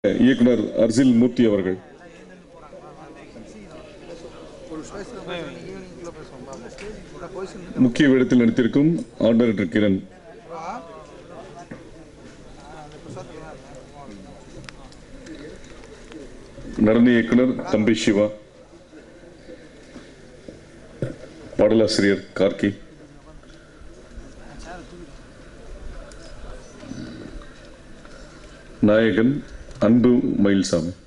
இயக்குனர் அர்சில் மூர்த்தி அவர்கள் முக்கிய வேடத்தில் நடித்திருக்கும் ஆர்ட் டைரக்டர் கிரண் நடன இயக்குனர் தம்பி சிவா பாடலாசிரியர் கார்கி நாயகன் அன்பு மயில்சாமி